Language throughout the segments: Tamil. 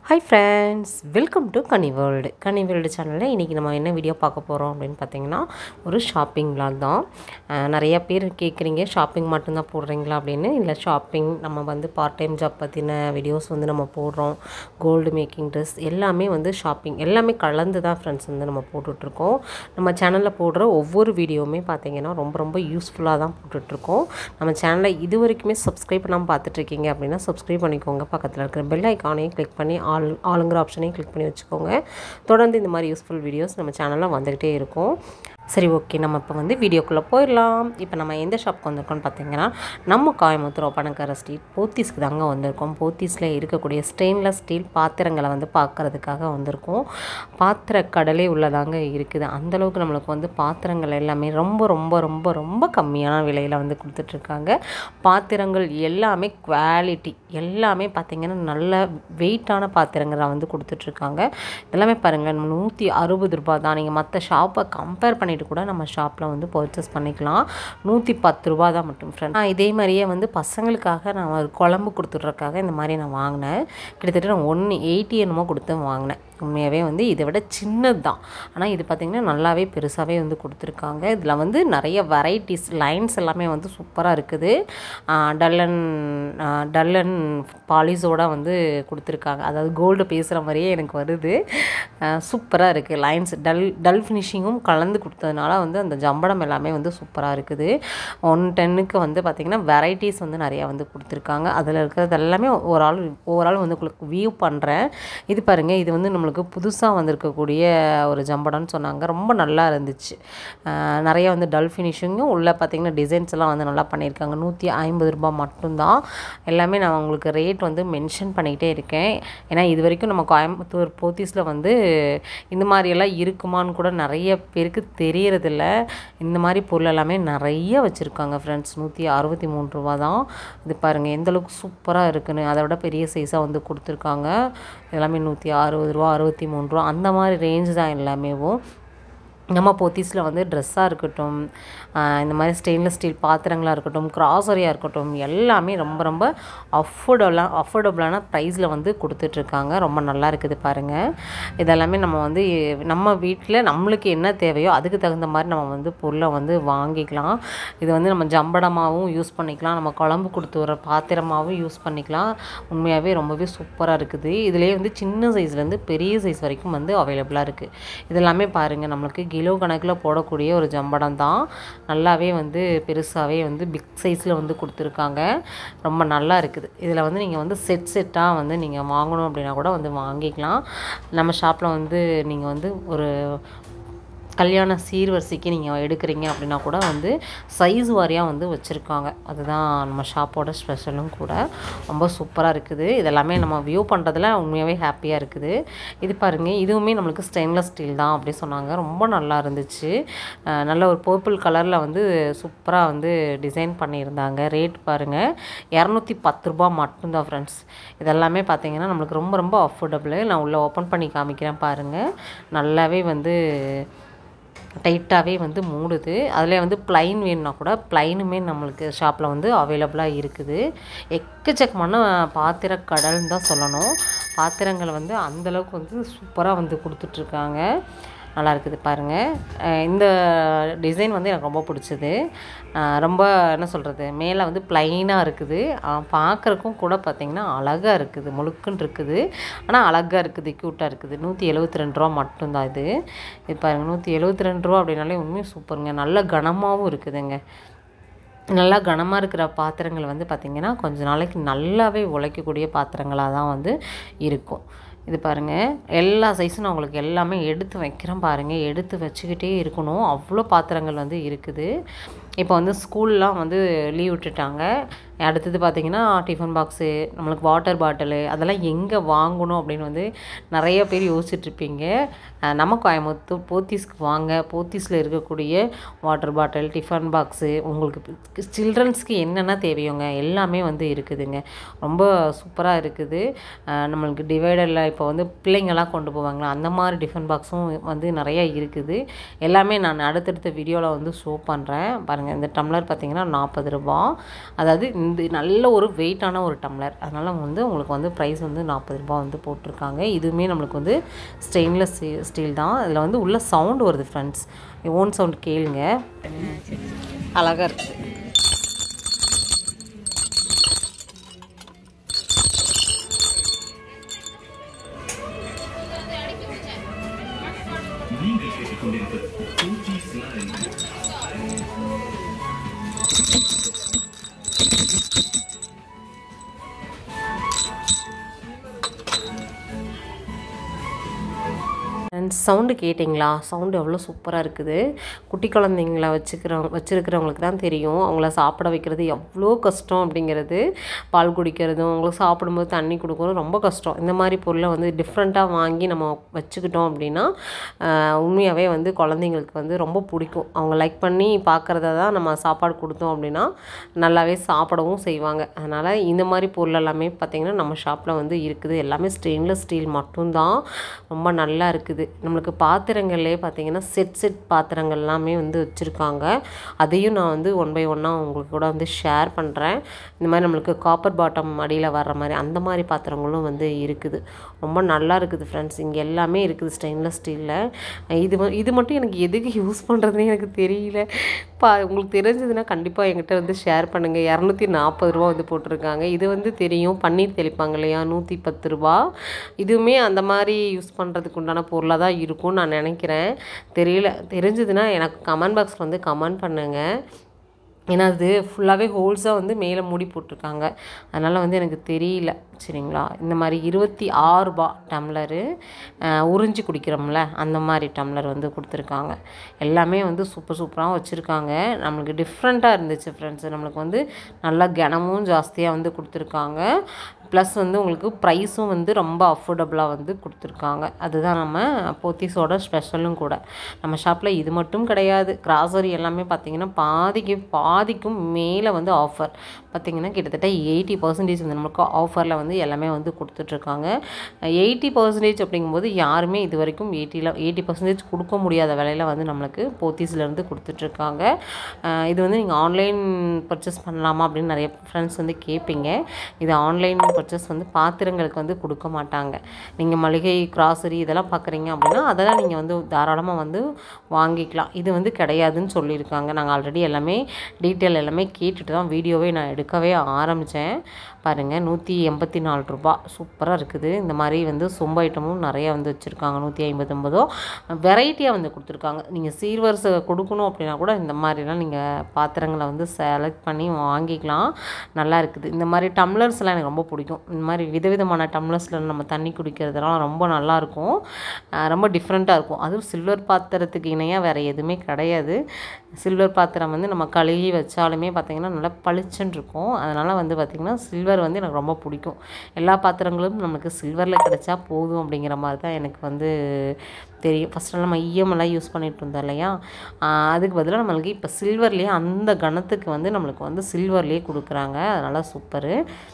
hi friends welcome to Kani world Kani world சேனலில் இன்றைக்கி நம்ம என்ன வீடியோ பார்க்க போகிறோம் அப்படின்னு பார்த்தீங்கன்னா ஒரு ஷாப்பிங் vlog தான் அஹ் நிறைய பேர் கேட்குறீங்க ஷாப்பிங் மட்டும்தான் போடுறீங்களா அப்படின்னு இல்லை ஷாப்பிங் நம்ம வந்து பார்ட் டைம் ஜாப் பற்றின வீடியோஸ் வந்து நம்ம போடுறோம் கோல்டு மேக்கிங் ட்ரெஸ் எல்லாமே வந்து ஷாப்பிங் எல்லாமே கலந்து தான் ஃப்ரெண்ட்ஸ் வந்து நம்ம போட்டுட்ருக்கோம் நம்ம சேனலில் போடுற ஒவ்வொரு வீடியோவுமே பார்த்தீங்கன்னா ரொம்ப ரொம்ப யூஸ்ஃபுல்லாக தான் போட்டுட்ருக்கோம் நம்ம சேனலை இது வரைக்குமே சப்ஸ்கிரைப் பண்ணாமல் பார்த்துட்ருக்கீங்க அப்படின்னா சப்ஸ்கிரைப் பண்ணிக்கோங்க பக்கத்தில் இருக்கிற பெல் ஐக்கானையும் கிளிக் பண்ணி ஆல் ஆளுங்கிற ஆப்ஷனையும் கிளிக் பண்ணி வச்சுக்கோங்க தொடர்ந்து இந்த மாதிரி யூஸ்ஃபுல் வீடியோஸ் நம்ம சேனலில் வந்துக்கிட்டே இருக்கும் சரி ஓகே நம்ம இப்போ வந்து வீடியோக்குள்ளே போயிடலாம் இப்போ நம்ம எந்த ஷாப்க்கு வந்திருக்கோம்னு பார்த்தீங்கன்னா நம்ம கோயம்புத்தூர் ஒப்பனக்கார ஸ்ட்ரீட் போத்தீஸ்க்கு தாங்க வந்திருக்கோம் போத்தீஸில் இருக்கக்கூடிய ஸ்டெயின்லெஸ் ஸ்டீல் பாத்திரங்களை வந்து பார்க்குறதுக்காக வந்திருக்கோம் பாத்திர கடலே உள்ளதாங்க இருக்குது அந்தளவுக்கு நம்மளுக்கு வந்து பாத்திரங்கள் எல்லாமே ரொம்ப ரொம்ப ரொம்ப ரொம்ப கம்மியான விலையில் வந்து கொடுத்துட்ருக்காங்க பாத்திரங்கள் எல்லாமே குவாலிட்டி எல்லாமே பார்த்திங்கன்னா நல்ல வெயிட்டான பாத்திரங்களை வந்து கொடுத்துட்ருக்காங்க எல்லாமே பாருங்கள் நூற்றி அறுபது ரூபாய் தான் நீங்கள் மற்ற ஷாப்பை கம்பேர் பண்ணிட்டு கூட நம்ம ஷாப்பில் வந்து பர்ச்சேஸ் பண்ணிக்கலாம் நூற்றி பத்து ரூபா தான் மட்டும் ஃப்ரெண்ட் நான் இதே மாதிரியே வந்து பசங்களுக்காக நான் ஒரு குழம்பு கொடுத்துட்றக்காக இந்த மாதிரி நான் வாங்கினேன் கிட்டத்தட்ட நான் ஒன்று எயிட்டி என்னமோ கொடுத்து வாங்கினேன் உண்மையாகவே வந்து இதை விட சின்னது தான் ஆனால் இது பார்த்திங்கன்னா நல்லாவே பெருசாகவே வந்து கொடுத்துருக்காங்க இதில் வந்து நிறைய வெரைட்டிஸ் லைன்ஸ் எல்லாமே வந்து சூப்பராக இருக்குது டல்லன் டல்லன் பாலிஸோட வந்து கொடுத்துருக்காங்க அதாவது கோல்டு பேசுகிற மாதிரியே எனக்கு வருது சூப்பராக இருக்குது லைன்ஸ் டல் டல் ஃபினிஷிங்கும் கலந்து கொடுத்ததுனால வந்து அந்த ஜம்படம் எல்லாமே வந்து சூப்பராக இருக்குது ஒன் டென்னுக்கு வந்து பார்த்திங்கன்னா வெரைட்டிஸ் வந்து நிறையா வந்து கொடுத்துருக்காங்க அதில் இருக்கிறது எல்லாமே ஓவரால் ஓவரால் வந்து உங்களுக்கு வியூ பண்ணுறேன் இது பாருங்கள் இது வந்து நம்மளுக்கு புதுசாக வந்திருக்கக்கூடிய ஒரு ஜம்படம்னு சொன்னாங்க ரொம்ப நல்லா இருந்துச்சு அஹ் நிறைய வந்து டல் ஃபினிஷிங்கும் உள்ளே பார்த்திங்கன்னா டிசைன்ஸ் எல்லாம் வந்து நல்லா பண்ணியிருக்காங்க நூற்றி ஐம்பது ரூபாய் மட்டும்தான் எல்லாமே நான் உங்களுக்கு ரேட் வந்து மென்ஷன் பண்ணிக்கிட்டே இருக்கேன் ஏன்னா இது வரைக்கும் நம்ம கோயம்புத்தூர் போத்தீஸில் வந்து இந்த மாதிரியெல்லாம் இருக்குமான்னு கூட நிறைய பேருக்கு தெரியறதில்ல இந்த மாதிரி பொருள் எல்லாமே நிறைய வச்சுருக்காங்க ஃப்ரெண்ட்ஸ் நூற்றி அறுபத்தி மூணு ரூபா தான் இது பாருங்கள் எந்த அளவுக்கு சூப்பராக இருக்குன்னு அதை விட பெரிய சைஸாக வந்து கொடுத்துருக்காங்க எல்லாமே நூற்றி அறுபது ரூபா அறுபத்தி மூணு ரூபா அந்த மாதிரி ரேஞ்ச் தான் எல்லாமேவும் நம்ம போத்தீஸில் வந்து ட்ரெஸ்ஸாக இருக்கட்டும் ஆஹ் இந்த மாதிரி ஸ்டெயின்லெஸ் ஸ்டீல் பாத்திரங்களாக இருக்கட்டும் க்ராசரியாக இருக்கட்டும் எல்லாமே ரொம்ப ரொம்ப அஃபோர்டபுளாக அஃபோர்டபுளான ப்ரைஸில் வந்து கொடுத்துட்ருக்காங்க ரொம்ப நல்லா இருக்குது பாருங்கள் இதெல்லாமே நம்ம வந்து நம்ம வீட்டில் நம்மளுக்கு என்ன தேவையோ அதுக்கு தகுந்த மாதிரி நம்ம வந்து பொருளை வந்து வாங்கிக்கலாம் இது வந்து நம்ம ஜம்படமாகவும் யூஸ் பண்ணிக்கலாம் நம்ம குழம்பு கொடுத்து வர பாத்திரமாகவும் யூஸ் பண்ணிக்கலாம் உண்மையாகவே ரொம்பவே சூப்பராக இருக்குது இதுலேயே வந்து சின்ன சைஸ்லேருந்து பெரிய சைஸ் வரைக்கும் வந்து அவைலபிளாக இருக்குது இதெல்லாமே பாருங்கள் நம்மளுக்கு கிலோ கணக்கில் போடக்கூடிய ஒரு ஜம்படம் தான் நல்லாவே வந்து பெருசாகவே வந்து பிக் சைஸில் வந்து கொடுத்துருக்காங்க ரொம்ப நல்லா இருக்குது இதில் வந்து நீங்கள் வந்து செட் செட்டாக வந்து நீங்கள் வாங்கணும் அப்படின்னா கூட வந்து வாங்கிக்கலாம் நம்ம ஷாப்பில் வந்து நீங்கள் வந்து ஒரு கல்யாண சீர்வரிசைக்கு நீங்கள் எடுக்கிறீங்க அப்படின்னா கூட வந்து சைஸ் வாரியாக வந்து வச்சுருக்காங்க அதுதான் நம்ம ஷாப்போட ஸ்பெஷலும் கூட ரொம்ப சூப்பராக இருக்குது இதெல்லாமே நம்ம வியூ பண்ணுறதுல உண்மையாகவே ஹாப்பியாக இருக்குது இது பாருங்கள் இதுவுமே நம்மளுக்கு ஸ்டெயின்லெஸ் ஸ்டீல் தான் அப்படி சொன்னாங்க ரொம்ப நல்லா இருந்துச்சு அஹ் நல்ல ஒரு பர்பிள் கலரில் வந்து சூப்பராக வந்து டிசைன் பண்ணியிருந்தாங்க ரேட் பாருங்கள் இரநூத்தி பத்து ரூபா மட்டும்தான் ஃப்ரெண்ட்ஸ் இதெல்லாமே பார்த்தீங்கன்னா நம்மளுக்கு ரொம்ப ரொம்ப அஃபோர்டபுள் நான் உள்ளே ஓப்பன் பண்ணி காமிக்கிறேன் பாருங்கள் நல்லாவே வந்து டைட்டாகவே வந்து மூடுது அதில் வந்து ப்ளைன் வேணும்னா கூட ப்ளைனுமே நம்மளுக்கு ஷாப்பில் வந்து அவைலபிளாக இருக்குது எக்கச்சக்கமான பாத்திர கடல்னு தான் சொல்லணும் பாத்திரங்கள் வந்து அந்தளவுக்கு வந்து சூப்பராக வந்து கொடுத்துட்ருக்காங்க நல்லா இருக்குது பாருங்கள் அஹ் இந்த டிசைன் வந்து எனக்கு ரொம்ப பிடிச்சது அஹ் ரொம்ப என்ன சொல்கிறது மேலே வந்து ப்ளைனாக இருக்குது பார்க்குறக்கும் கூட பார்த்திங்கன்னா அழகாக இருக்குது முழுக்குன்னு இருக்குது ஆனால் அழகாக இருக்குது க்யூட்டாக இருக்குது நூற்றி எழுபத்தி ரெண்டு ரூபா மட்டும்தான் இது இது பாருங்கள் நூற்றி எழுபத்தி ரெண்டு ரூபா அப்படின்னாலே உண்மையும் சூப்பருங்க நல்ல கனமாகவும் இருக்குதுங்க நல்லா கனமாக இருக்கிற பாத்திரங்கள் வந்து பார்த்திங்கன்னா கொஞ்ச நாளைக்கு நல்லாவே உழைக்கக்கூடிய பாத்திரங்களாக தான் வந்து இருக்கும் இது பாருங்கள் எல்லா சைஸும் நான் உங்களுக்கு எல்லாமே எடுத்து வைக்கிறேன் பாருங்கள் எடுத்து வச்சுக்கிட்டே இருக்கணும் அவ்வளோ பாத்திரங்கள் வந்து இருக்குது இப்போ வந்து ஸ்கூல்லாம் வந்து லீவ் விட்டுட்டாங்க அடுத்தது பார்த்திங்கன்னா டிஃபன் பாக்ஸு நம்மளுக்கு வாட்டர் பாட்டிலு அதெல்லாம் எங்கே வாங்கணும் அப்படின்னு வந்து நிறைய பேர் யோசிச்சுட்ருப்பீங்க நம்ம கோயம்புத்தூர் போத்தீஸ்க்கு வாங்க போத்தீஸில் இருக்கக்கூடிய வாட்டர் பாட்டில் டிஃபன் பாக்ஸு உங்களுக்கு சில்ட்ரன்ஸ்க்கு என்னென்ன தேவையோங்க எல்லாமே வந்து இருக்குதுங்க ரொம்ப சூப்பராக இருக்குது அஹ் நம்மளுக்கு டிவைடரில் இப்போ வந்து பிள்ளைங்கள்லாம் கொண்டு போவாங்களா அந்த மாதிரி டிஃபன் பாக்ஸும் வந்து நிறைய இருக்குது எல்லாமே நான் அடுத்தடுத்த வீடியோவில் வந்து ஷோ பண்ணுறேன் பாருங்கள் பாருங்கள் இந்த டம்ளர் பார்த்தீங்கன்னா நாற்பது ரூபா அதாவது இந்த நல்ல ஒரு வெயிட்டான ஒரு டம்ளர் அதனால் வந்து உங்களுக்கு வந்து ப்ரைஸ் வந்து நாற்பது ரூபா வந்து போட்டிருக்காங்க இதுவுமே நம்மளுக்கு வந்து ஸ்டெயின்லெஸ் ஸ்டீல் தான் இதில் வந்து உள்ள சவுண்ட் வருது ஃப்ரெண்ட்ஸ் ஓன் சவுண்ட் கேளுங்க அழகாக இருக்குது நீங்கள் கேட்டுக்கொண்டிருப்பது பூச்சி ஸ்லைம் ஃப்ரெண்ட்ஸ் சவுண்டு கேட்டிங்களா சவுண்டு எவ்வளோ சூப்பராக இருக்குது குட்டி குழந்தைங்கள வச்சுக்கிறவங்க வச்சுருக்கிறவங்களுக்கு தான் தெரியும் அவங்கள சாப்பிட வைக்கிறது எவ்வளோ கஷ்டம் அப்படிங்கிறது பால் குடிக்கிறதும் அவங்களுக்கு சாப்பிடும்போது தண்ணி கொடுக்கறதும் ரொம்ப கஷ்டம் இந்த மாதிரி பொருளை வந்து டிஃப்ரெண்ட்டாக வாங்கி நம்ம வச்சுக்கிட்டோம் அப்படின்னா ஆஹ், உண்மையாகவே வந்து குழந்தைங்களுக்கு வந்து ரொம்ப பிடிக்கும் அவங்க லைக் பண்ணி பார்க்குறத தான் நம்ம சாப்பாடு கொடுத்தோம் அப்படின்னா நல்லாவே சாப்பிடவும் செய்வாங்க அதனால் இந்த மாதிரி பொருள் எல்லாமே பார்த்திங்கன்னா நம்ம ஷாப்பில் வந்து இருக்குது எல்லாமே ஸ்டெயின்லெஸ் ஸ்டீல் மட்டும்தான் ரொம்ப நல்லா இருக்குது நம்மளுக்கு பாத்திரங்கள்லேயே பார்த்தீங்கன்னா செட் செட் பாத்திரங்கள் எல்லாமே வந்து வச்சுருக்காங்க அதையும் நான் வந்து ஒன் பை ஒன்னாக உங்களுக்கு கூட வந்து ஷேர் பண்ணுறேன் இந்த மாதிரி நம்மளுக்கு காப்பர் பாட்டம் அடியில் வர்ற மாதிரி அந்த மாதிரி பாத்திரங்களும் வந்து இருக்குது ரொம்ப நல்லா இருக்குது ஃப்ரெண்ட்ஸ் இங்கே எல்லாமே இருக்குது ஸ்டெயின்லெஸ் ஸ்டீலில் இது ம- இது மட்டும் எனக்கு எதுக்கு யூஸ் பண்ணுறதுனே எனக்கு தெரியல பா உங்களுக்கு தெரிஞ்சதுன்னா கண்டிப்பாக என்கிட்ட வந்து ஷேர் பண்ணுங்கள் இரநூத்தி நாற்பது ரூபா வந்து போட்டிருக்காங்க இது வந்து தெரியும் பன்னீர் தெளிப்பாங்க இல்லையா நூற்றி பத்து ரூபா இதுவுமே அந்த மாதிரி யூஸ் பண்ணுறதுக்கு உண்டான பொருளாக தான் இருக்கும்னு நான் நினைக்கிறேன் தெரியல தெரிஞ்சதுன்னா எனக்கு கமெண்ட் பாக்ஸில் வந்து கமெண்ட் பண்ணுங்கள் ஏன்னா அது ஃபுல்லாகவே ஹோல்ஸாக வந்து மேலே மூடி போட்டிருக்காங்க அதனால் வந்து எனக்கு தெரியல சரிங்களா இந்த மாதிரி இருபத்தி ஆறு ரூபா டம்ளரு அஹ், உறிஞ்சி குடிக்கிறோம்ல அந்த மாதிரி டம்ளர் வந்து கொடுத்துருக்காங்க எல்லாமே வந்து சூப்பர் சூப்பராக வச்சுருக்காங்க நம்மளுக்கு டிஃப்ரெண்ட்டாக இருந்துச்சு ஃப்ரெண்ட்ஸ் நம்மளுக்கு வந்து நல்லா கனமும் ஜாஸ்தியாக வந்து கொடுத்துருக்காங்க ப்ளஸ் வந்து உங்களுக்கு ப்ரைஸும் வந்து ரொம்ப அஃபோர்டபுளாக வந்து கொடுத்துருக்காங்க அதுதான் நம்ம போத்தீஸோட ஸ்பெஷலும் கூட நம்ம ஷாப்பில் இது மட்டும் கிடையாது கிராசரி எல்லாமே பார்த்தீங்கன்னா பாதிக்கு பாதிக்கும் மேலே வந்து ஆஃபர் பார்த்தீங்கன்னா கிட்டத்தட்ட எயிட்டி பர்சன்டேஜ் வந்து நமக்கு ஆஃபரில் வந்து எல்லாமே வந்து கொடுத்துட்ருக்காங்க எயிட்டி பர்சன்டேஜ் அப்படிங்கும்போது யாருமே இது வரைக்கும் எயிட்டியில் எயிட்டி பர்சன்டேஜ் கொடுக்க முடியாத விலையில் வந்து நம்மளுக்கு போத்தீஸ்லேருந்து கொடுத்துட்ருக்காங்க அஹ் இது வந்து நீங்கள் ஆன்லைன் பர்ச்சேஸ் பண்ணலாமா அப்படின்னு நிறைய ஃப்ரெண்ட்ஸ் வந்து கேட்பீங்க இது ஆன்லைன் பர்ச்சேஸ் வந்து பாத்திரங்களுக்கு வந்து கொடுக்க மாட்டாங்க நீங்கள் மளிகை கிராசரி இதெல்லாம் பார்க்குறீங்க அப்படின்னா அதெல்லாம் நீங்கள் வந்து தாராளமாக வந்து வாங்கிக்கலாம் இது வந்து கிடையாதுன்னு சொல்லியிருக்காங்க நாங்கள் ஆல்ரெடி எல்லாமே டீட்டெயில் எல்லாமே கேட்டுட்டு தான் வீடியோவே நான் எடுக்கவே ஆரம்பித்தேன் பாருங்கள் நூற்றி எண்பத்தி நாலு ரூபா சூப்பராக இருக்குது இந்த மாதிரி வந்து சொம்பு ஐட்டமும் நிறைய வந்து வச்சுருக்காங்க நூற்றி ஐம்பத்தொம்பதோ வெரைட்டியாக வந்து கொடுத்துருக்காங்க நீங்கள் சீர்வரிசை கொடுக்கணும் அப்படின்னா கூட இந்த மாதிரிலாம் நீங்கள் பாத்திரங்களை வந்து செலக்ட் பண்ணி வாங்கிக்கலாம் நல்லா இருக்குது இந்த மாதிரி டம்ளர்ஸ்லாம் எனக்கு ரொம்ப பிடிக்கும் இந்த மாதிரி விதவிதமான டம்ளர்ஸில் நம்ம தண்ணி குடிக்கிறதுலாம் ரொம்ப நல்லாயிருக்கும் ரொம்ப டிஃப்ரெண்ட்டாக இருக்கும் அதுவும் சில்வர் பாத்திரத்துக்கு இணையாக வேறு எதுவுமே கிடையாது சில்வர் பாத்திரம் வந்து நம்ம கழுவி வச்சாலுமே பார்த்திங்கன்னா நல்லா பளிச்சுன்னு இருக்கும் அதனால் வந்து பார்த்திங்கன்னா சில்வர் வந்து எனக்கு ரொம்ப பிடிக்கும் எல்லா பாத்திரங்களும் நமக்கு சில்வரில் கிடைச்சா போதும் அப்படிங்கிற மாதிரி தான் எனக்கு வந்து தெரியும் ஃபஸ்ட்டெல்லாம் நம்ம ஈயமெல்லாம் யூஸ் பண்ணிட்டு இருந்தோம் இல்லையா ஆஹ் அதுக்கு பதிலாக நம்மளுக்கு இப்போ சில்வர்லேயே அந்த கணத்துக்கு வந்து நம்மளுக்கு வந்து சில்வர்லேயே கொடுக்குறாங்க அதனால் சூப்பரு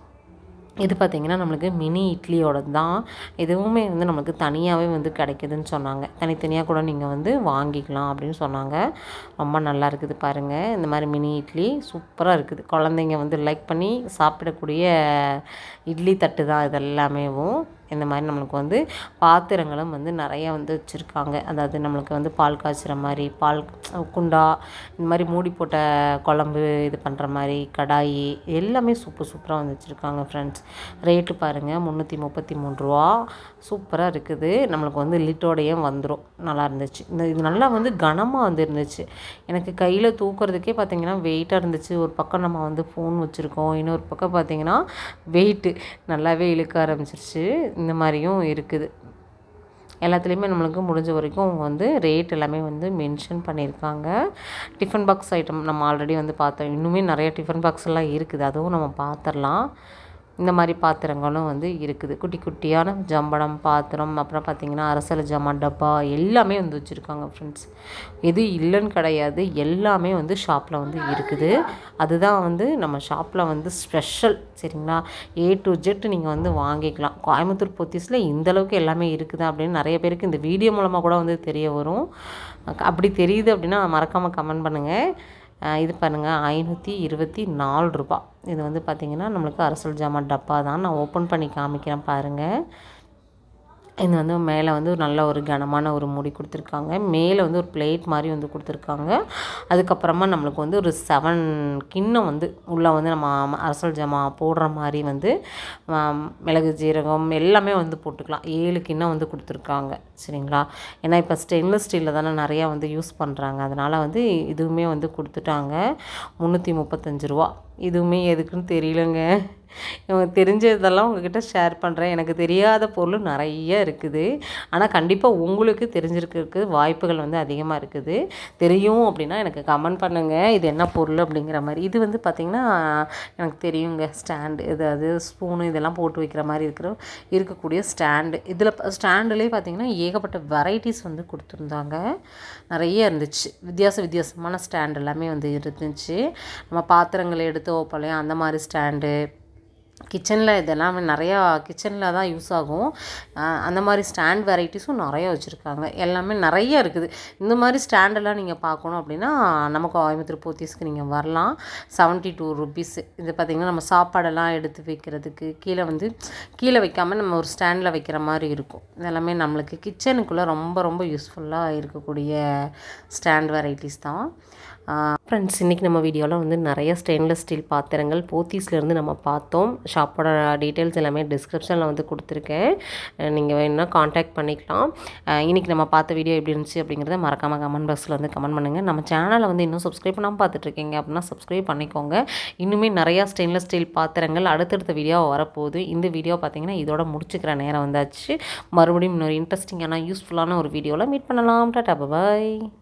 இது பார்த்திங்கன்னா நம்மளுக்கு மினி இட்லியோட தான் இதுவுமே வந்து நம்மளுக்கு தனியாகவே வந்து கிடைக்குதுன்னு சொன்னாங்க தனித்தனியாக கூட நீங்கள் வந்து வாங்கிக்கலாம் அப்படின்னு சொன்னாங்க ரொம்ப நல்லா இருக்குது பாருங்கள் இந்த மாதிரி மினி இட்லி சூப்பராக இருக்குது குழந்தைங்க வந்து லைக் பண்ணி சாப்பிடக்கூடிய இட்லி தட்டு தான் இது எல்லாமேவும் இந்த மாதிரி நம்மளுக்கு வந்து பாத்திரங்களும் வந்து நிறைய வந்து வச்சுருக்காங்க அதாவது நம்மளுக்கு வந்து பால் காய்ச்சுற மாதிரி பால் குண்டா இந்த மாதிரி மூடி போட்ட குழம்பு இது பண்ணுற மாதிரி கடாயி எல்லாமே சூப்பர் சூப்பராக வந்து வச்சுருக்காங்க ஃப்ரெண்ட்ஸ் ரேட்டு பாருங்கள் முந்நூற்றி முப்பத்தி மூணு ரூபா சூப்பராக இருக்குது நம்மளுக்கு வந்து லிட்டோடையும் வந்துடும் நல்லா இருந்துச்சு இந்த இது நல்லா வந்து கனமாக வந்து இருந்துச்சு எனக்கு கையில் தூக்குறதுக்கே பார்த்தீங்கன்னா வெயிட்டாக இருந்துச்சு ஒரு பக்கம் நம்ம வந்து ஃபோன் வச்சுருக்கோம் இன்னொரு பக்கம் பார்த்தீங்கன்னா வெயிட்டு நல்லாவே இழுக்க ஆரம்பிச்சிருச்சு இந்த மாதிரியும் இருக்குது எல்லாத்துலேயுமே நம்மளுக்கு முடிஞ்ச வரைக்கும் அவங்க வந்து ரேட் எல்லாமே வந்து மென்ஷன் பண்ணியிருக்காங்க டிஃபன் பாக்ஸ் ஐட்டம் நம்ம ஆல்ரெடி வந்து பார்த்தோம் இன்னுமே நிறைய டிஃபன் பாக்ஸ் எல்லாம் இருக்குது அதுவும் நம்ம பார்த்துடலாம் இந்த மாதிரி பாத்திரங்களும் வந்து இருக்குது குட்டி குட்டியான ஜம்படம் பாத்திரம் அப்புறம் பார்த்திங்கன்னா அரசல ஜாமான் டப்பா எல்லாமே வந்து வச்சுருக்காங்க ஃப்ரெண்ட்ஸ் எது இல்லைன்னு கிடையாது எல்லாமே வந்து ஷாப்பில் வந்து இருக்குது அதுதான் வந்து நம்ம ஷாப்பில் வந்து ஸ்பெஷல் சரிங்களா ஏ டு ஜெட் நீங்கள் வந்து வாங்கிக்கலாம் கோயம்புத்தூர் பொத்திஸில் இந்த அளவுக்கு எல்லாமே இருக்குது அப்படின்னு நிறைய பேருக்கு இந்த வீடியோ மூலமாக கூட வந்து தெரிய வரும் அப்படி தெரியுது அப்படின்னா மறக்காமல் கமெண்ட் பண்ணுங்கள் அஹ் இது பாருங்கள் ஐநூற்றி இருபத்தி நாலு ரூபா இது வந்து பார்த்திங்கன்னா நம்மளுக்கு அரசல் ஜாமான் டப்பா தான் நான் ஓப்பன் பண்ணி காமிக்கிறேன் பாருங்கள் இது வந்து மேலே வந்து ஒரு நல்ல ஒரு கனமான ஒரு மூடி கொடுத்துருக்காங்க மேலே வந்து ஒரு பிளேட் மாதிரி வந்து கொடுத்துருக்காங்க அதுக்கப்புறமா நம்மளுக்கு வந்து ஒரு செவன் கிண்ணம் வந்து உள்ளே வந்து நம்ம அரசல் ஜாமா போடுற மாதிரி வந்து ஆம், மிளகு ஜீரகம் எல்லாமே வந்து போட்டுக்கலாம் ஏழு கிண்ணம் வந்து கொடுத்துருக்காங்க சரிங்களா ஏன்னா இப்போ ஸ்டெயின்லெஸ் ஸ்டீலில் தானே நிறையா வந்து யூஸ் பண்ணுறாங்க அதனால் வந்து இதுவுமே வந்து கொடுத்துட்டாங்க முந்நூற்றி முப்பத்தஞ்சு ரூபா இதுவுமே எதுக்குன்னு தெரியலங்க இவங்க தெரிஞ்சதெல்லாம் உங்ககிட்ட ஷேர் பண்ணுறேன் எனக்கு தெரியாத பொருள் நிறைய இருக்குது ஆனால் கண்டிப்பாக உங்களுக்கு தெரிஞ்சிருக்கிறதுக்கு வாய்ப்புகள் வந்து அதிகமாக இருக்குது தெரியும் அப்படின்னா எனக்கு கமெண்ட் பண்ணுங்கள் இது என்ன பொருள் அப்படிங்கிற மாதிரி இது வந்து பார்த்திங்கன்னா எனக்கு தெரியுங்க ஸ்டாண்டு இது அது ஸ்பூனு இதெல்லாம் போட்டு வைக்கிற மாதிரி இருக்கிற இருக்கக்கூடிய ஸ்டாண்டு இதில் ஸ்டாண்டுலேயே பார்த்திங்கன்னா ஏகப்பட்ட வெரைட்டிஸ் வந்து கொடுத்துருந்தாங்க நிறைய இருந்துச்சு வித்தியாச வித்தியாசமான ஸ்டாண்ட் எல்லாமே வந்து இருந்துச்சு நம்ம பாத்திரங்களை எடுத்து வைப்பலையும் அந்த மாதிரி ஸ்டாண்டு கிச்சனில் இதெல்லாமே நிறையா கிச்சனில் தான் யூஸ் ஆகும் அஹ் அந்த மாதிரி ஸ்டாண்ட் வெரைட்டிஸும் நிறைய வச்சுருக்காங்க எல்லாமே நிறைய இருக்குது இந்த மாதிரி ஸ்டாண்டெல்லாம் நீங்கள் பார்க்கணும் அப்படின்னா நம்ம கோயம்புத்தூர் போத்தீஸ்க்கு நீங்கள் வரலாம் செவன்ட்டி டூ ருபீஸ் இது பார்த்திங்கன்னா நம்ம சாப்பாடெல்லாம் எடுத்து வைக்கிறதுக்கு கீழே வந்து கீழே வைக்காமல் நம்ம ஒரு ஸ்டாண்டில் வைக்கிற மாதிரி இருக்கும் இதெல்லாமே நம்மளுக்கு கிச்சனுக்குள்ளே ரொம்ப ரொம்ப யூஸ்ஃபுல்லாக இருக்கக்கூடிய ஸ்டாண்ட் வெரைட்டிஸ் தான் ஃப்ரெண்ட்ஸ் இன்றைக்கி நம்ம வீடியோவில் வந்து நிறைய ஸ்டெயின்லெஸ் ஸ்டீல் பாத்திரங்கள் போத்தீஸ்லேருந்து நம்ம பார்த்தோம் ஷாப்போட டீட்டெயில்ஸ் எல்லாமே டிஸ்கிரிப்ஷனில் வந்து கொடுத்துருக்கேன் நீங்கள் வேணுன்னா காண்டாக்ட் பண்ணிக்கலாம் அஹ் இன்னைக்கு நம்ம பார்த்த வீடியோ எப்படி இருந்துச்சு அப்படிங்கிறத மறக்காமல் கமெண்ட் பாக்ஸில் வந்து கமெண்ட் பண்ணுங்கள் நம்ம சேனலை வந்து இன்னும் சப்ஸ்கிரைப் பண்ணாமல் பார்த்துட்ருக்கீங்க அப்படின்னா சப்ஸ்கிரைப் பண்ணிக்கோங்க இன்னுமே நிறையா ஸ்டெயின்லெஸ் ஸ்டீல் பாத்திரங்கள் அடுத்தடுத்த வீடியோ வரப்போகுது இந்த வீடியோ பார்த்தீங்கன்னா இதோட முடிச்சுக்கிற நேரம் வந்தாச்சு மறுபடியும் இன்னொரு இன்ட்ரெஸ்டிங்கான யூஸ்ஃபுல்லான ஒரு வீடியோவில் மீட் பண்ணலாம் டாட்டா பாய்